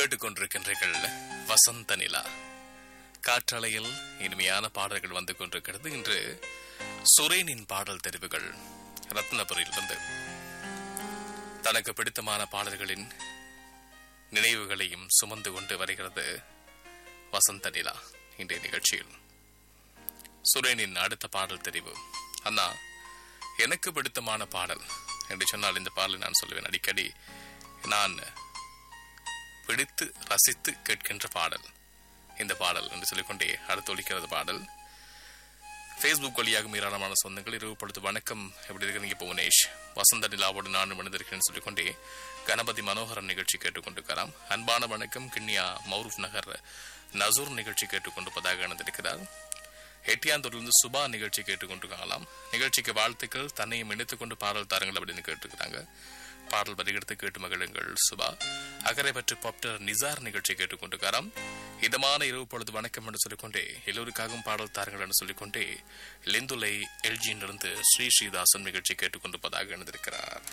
கேட்டுக்கொண்டிருக்கின்றீர்கள் வசந்த நிலா காற்றலையில் இனிமையான பாடல்கள் வந்து கொண்டிருக்கிறது இன்று சுரேனின் பாடல் தெரிவுகள் ரத்னபுரியிலிருந்து தனக்கு பிடித்தமான பாடல்களின் நினைவுகளையும் சுமந்து கொண்டு வருகிறது வசந்த நிலா இன்றைய நிகழ்ச்சியில் சுரேனின் அடுத்த பாடல் தெரிவு அண்ணா எனக்கு பிடித்தமான பாடல் என்று சொன்னால் இந்த பாடலை நான் சொல்லுவேன் அடிக்கடி நான் பிடித்து ரசித்து கேட்கின்ற பாடல் இந்த பாடல் என்று சொல்லிக்கொண்டே அடுத்து ஒலிக்கிறது பாடல் ஃபேஸ்புக் வழியாக ஏராளமான சொந்தங்கள் இரவு பொழுது வணக்கம் எப்படி இருக்கிறீங்க புவனேஷ் வசந்த நிலாவோடு நான் மனிதர்கிறேன் சொல்லிக்கொண்டே கணபதி மனோகரன் நிகழ்ச்சி கேட்டுக்கொண்டிருக்கலாம் அன்பான வணக்கம் கிண்ணியா மௌரூப் நகர் நசூர் நிகழ்ச்சி கேட்டுக்கொண்டிருப்பதாக இணைந்திருக்கிறார் எட்டியாந்தூர்லேருந்து சுபா நிகழ்ச்சி கேட்டுக்கொண்டிருக்கலாம் நிகழ்ச்சிக்கு வாழ்த்துக்கள் தன்னையும் இணைத்துக் கொண்டு பாடல் தாருங்கள் அப்படின்னு கேட்டுக்கிறாங்க பாடல் பதிகெடுத்து கேட்டு மகிழுங்கள் சுபா அக்கறை பற்றி பாப்டர் நிசார் நிகழ்ச்சி கேட்டுக்கொண்டிருக்காராம் இதமான இரவு பொழுது வணக்கம் என்று சொல்லிக்கொண்டே எல்லோருக்காகவும் பாடல் தாருங்கள் என்று சொல்லிக்கொண்டே லிந்துலை எல்ஜியிலிருந்து ஸ்ரீ ஸ்ரீதாசன் நிகழ்ச்சி கேட்டுக்கொண்டிருப்பதாக இணைந்திருக்கிறார்